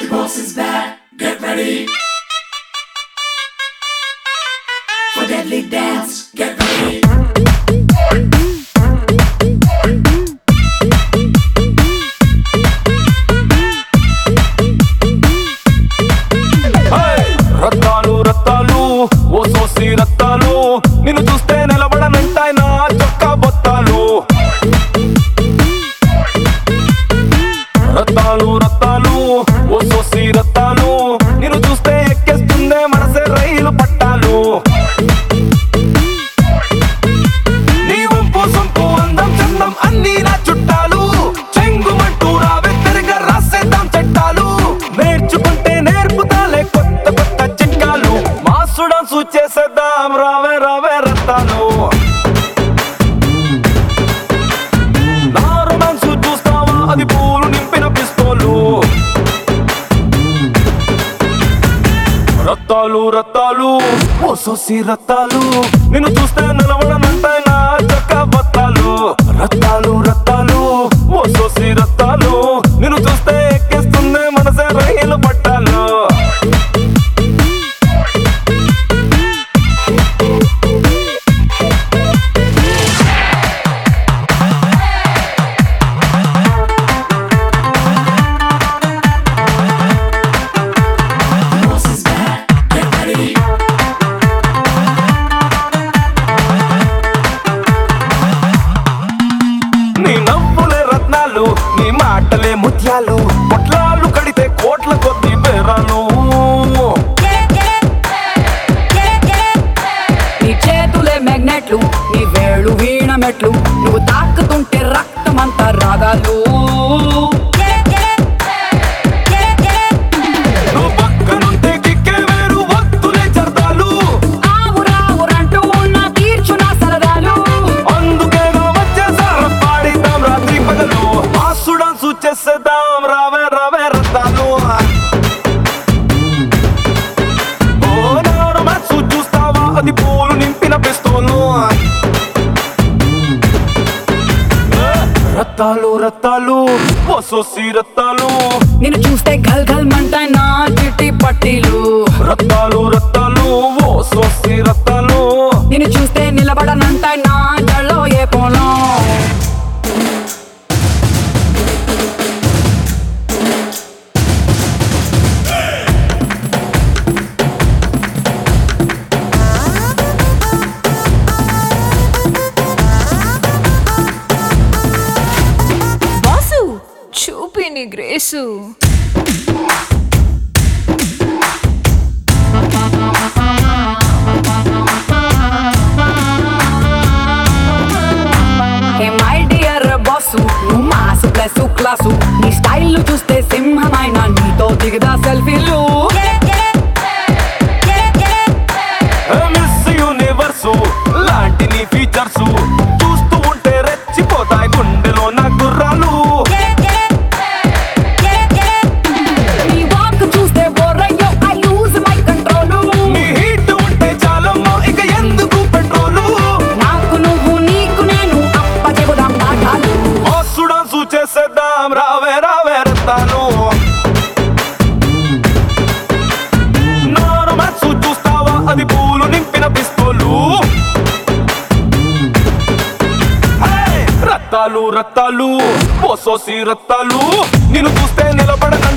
The boss is back. Get ready. For deadly dance. Get ready. Hey! Rattalu Rattalu ఓ సోసి రత్తాలు నిన్ను చూస్తే నిలబడనంటాయి నా చొక్కా బొత్తాలు రత్తాలు రత్తాలు ఓ సోసి రత్తాలు నిన్ను చూస్తే ఎక్కేస్తుందే మనసే రైలు పట్టాలు నీ వంపు సొంపు అందం చందం అన్ని నా చుట్టాలు చెంగుమంటూ రావే తిరగ రాసేద్దాం చట్టాలు నేర్చుకుంటే నేర్పుతాలే కొత్త కొత్త చిట్కాలు మాసుడం చేసేద్దాం రావే రావే రత్తాలు నా రొమాన్స్ చూస్తావా అది పూలు నింపిన పిస్తోలు రత్తాలు రత్తాలు ఓ సోసి రత్తాలు నిన్ను చూస్తే నిలవడనంటాయి నా చక్క బత్తాలు రత్తాలు రత్తాలు ఓ సోసి రత్తాలు నిన్ను చూస్తే ఎక్కేస్తుంది మనసే రైలు పట్టాలు The boss is back. Get ready. నీ నవ్వులే రత్నాలు నీ మాటలే ముత్యాలు పొట్లాలు కడితే కోట్ల కొద్ది బేరాలు నీ చేతులే మ్యాగ్నెట్లు నీ వేళ్ళు వీణ మెట్లు నువ్వు తాకుతుంటే రక్తమంతా రాగాలు నువ్వు పక్కనుంటే కిక్కే వేరు వత్తులే చర్దాలు ఆవురావురంటూ ఉన్న తీర్చున సరదాలు అందుకేగా వచ్చేసారు పాడిద్దాం రాత్రి పగలు మాసుడం సూచేసేద్దాం రావే రావే రత్తాలు ఓ నాడు మనసు చూస్తావా అది పూలు నింపిన పిస్తోలు ఏ, రత్తాలు రత్తాలు ఓ సోసి రత్తాలు నిన్ను చూస్తే గల్ గల్ మంటాయి నా చిట్టి పట్టీలు రత్తాలు రత్తాలు ఓ సోసి రత్తాలు నిన్ను చూస్తే నిలబడనంటాయి నా జల్లో ఏ పోలం బాసు చూపి నీ grace hey my dear boss నువ్వు మాసు ప్లస్ క్లాసు నీ స్టైల్ చూస్తే సింహమైన నీతో దిగదా సెల్ఫీలు మిస్ యూనివర్సు లాంటి నీ ఫీచర్స్ చూస్తూ ఉంటే రెచ్చిపోతాయి గుండెలో నా గుర్రాలు నీ వాక్ చూస్తే బోరయ్యో ఐ లూజ్ మై కంట్రోల్ నీ హీట్ ఉంటే చాలమ్మా ఇక ఎందుకు పెట్రోలు నాకు నువ్వు నీకు నేను అప్ప చెబుదాం పాఠాలు మోసుడం సూచేసేద్దాం రావే రావే రత్తాను నాను మనసు చూస్తావా అది పూలు నింపిన పిస్తోలు హే! రత్తాలు రత్తాలు ఓ సోసి రత్తాలు నిన్ను చూస్తే నిలబడక